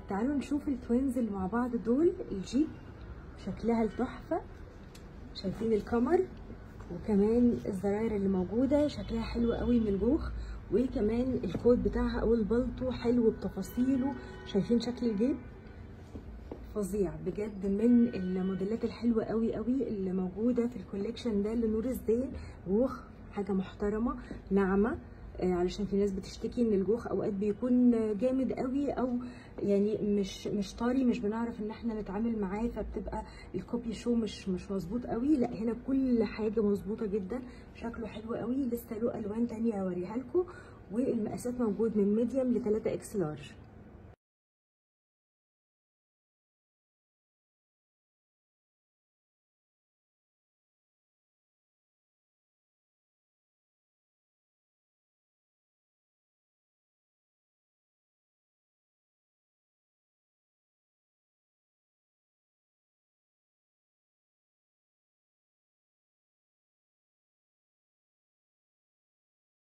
تعالوا نشوف التوينز اللي مع بعض دول الجيب شكلها التحفه شايفين الكمر وكمان الزراير اللي موجوده شكلها حلو قوي من الجوخ وكمان الكود بتاعها او البلطو حلو بتفاصيله شايفين شكل الجيب فظيع بجد من الموديلات الحلوه قوي قوي اللي موجوده في الكوليكشن ده لنور الزين جوخ حاجه محترمه ناعمه آه، علشان في ناس بتشتكي ان الجوخ اوقات بيكون جامد قوي او يعني مش مش طري مش بنعرف ان احنا نتعامل معاه فبتبقى الكوبي شو مش مش مظبوط قوي لا هنا كل حاجه مظبوطه جدا شكله حلو قوي لسه له الوان تانية هوريها لكم والمقاسات موجود من ميديوم ل 3 اكس لارج